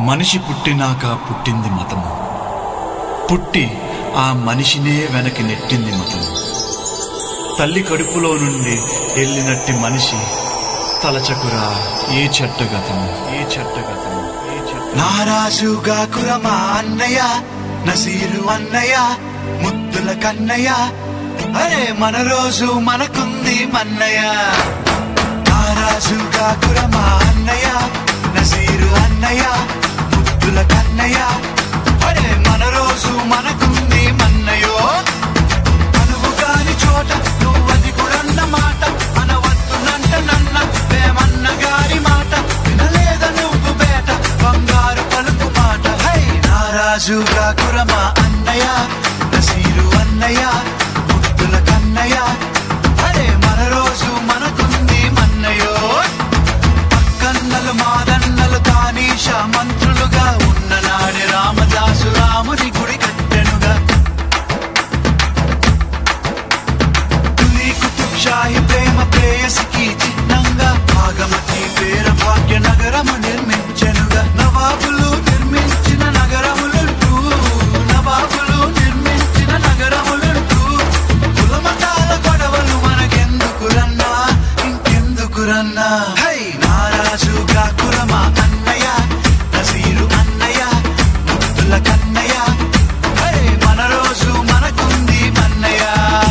మనిషి పుట్టినాక పుట్టింది మతము పుట్టి ఆ మనిషినే వెనక్కి నెట్టింది మతము తల్లి కడుపులో నుండి వెళ్ళినట్టి మనిషి తలచకురా ఏ చెట్టగతము ఏ చెట్టగతము ఏ చెట్ట నారాజుగా కురమా అన్నయ్య నసీరు అన్నయ్య ముద్దుల కన్నయ్య అరే మన రోజు మనకుంది మన్నయ్య నారాజుగా కురమా అన్నయ్య నసీరు అన్నయ్య ముద్దుల కన్నయ్య అరే మన రోజు మనకుంది మన్నయో అనువు కాని చోట నువ్వది కూడన్న మాట అనవద్దునంట నన్న వేమన్న గారి మాట వినలేద నువ్వు బేట బంగారు పలుకు మాట హై నారాజుగా కురమా అన్నయ్య నసీరు అన్నయ్య ముద్దుల కన్నయ్య అరే మన రోజు మనకుంది మన్నయో కన్నలు మాదన్నలు తానీష మంత్రులుగా ఉన్న నాడి రామదాసు రాముని గుడి కట్టెనుగా తులి కుతుబ్ షాహి ప్రేమ ప్రేయసికి చిహ్నంగా భాగమతి పేర భాగ్య నగరము నిర్మించెనుగా నవాబులు నిర్మించిన నగరములుంటూ నవాబులు నిర్మించిన నగరములుంటూ కులమతాల గొడవలు మనకెందుకురన్నా ఇంకెందుకురన్నా హై నారాజుగా కురమా అన్నయ్య నసీరు అన్నయ్య ముద్దుల కన్నయ్య హై మన రోజు మనకుంది మన్నయ్య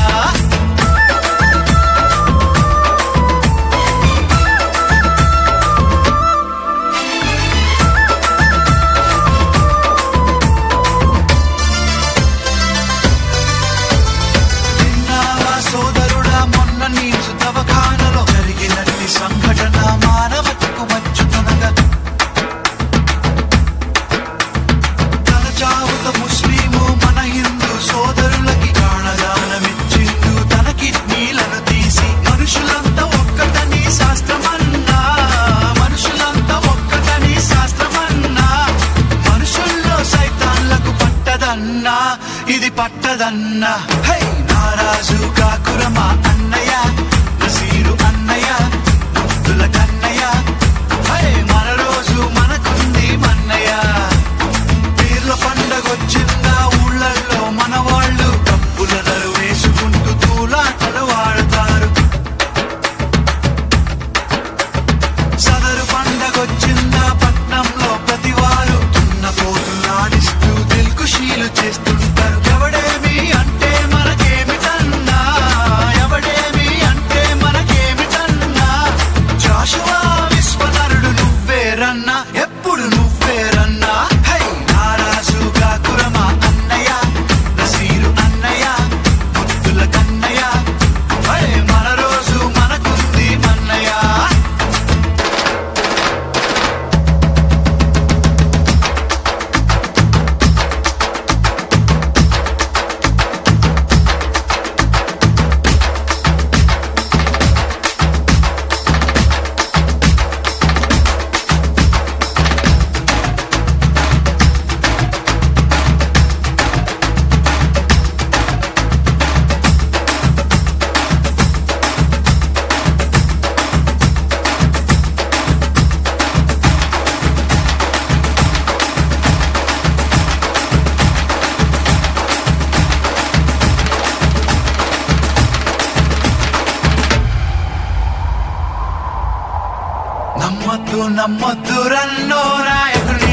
విన్నావా సోదరుడా మొన్న నీచు దవఖానలో జరిగినట్టి సంఘటన మానవతకు మచ్చుతునగా తన చావుత ముస్లిము మన హిందూ సోదరులకి ప్రాణదానమిచ్చిండు తన కిడ్నీలను తీసి మనుషులంతా ఒక్కటని శాస్త్రమన్నా మనుషులంతా ఒక్కటని శాస్త్రమన్నా మనుషుల్లో సైతాన్లకు పట్టదన్నా ఇది పట్టదన్నా హై నారాజు కాకురమా అన్నయ్య నసీరు అన్నయ్య ముద్దుల కన్నయ్య హై మన రోజు మనకుంది మన్నయ్య పీర్ల పండగొచ్చిందా ఊళ్ళల్లో మన వాళ్ళు డబ్బుల నలు వేసుకుంటూ తూలాటలు వాడతారు సదరు పండగొచ్చిందా పట్నంలో ప్రతివారు తున్న పోతులాడిస్తూ దిల్కుషీలు చేస్తుంటారు ఎవడేమి అంటే మనకేమిటన్నా ఎవడేమి అంటే మనకేమిటన్నా జాషువా విశ్వనరుడు నువ్వేరన్నా ఎప్పుడు నువ్వేరన్నా హై నారాజుగా కురమా అన్నయ్య నసీరు అన్నయ్య ముద్దుల కన్నయ్య హై మన రోజు మనకుంది మన్నయ్య నమ్మద్దు నమ్మద్దు రన్నో నాయకుని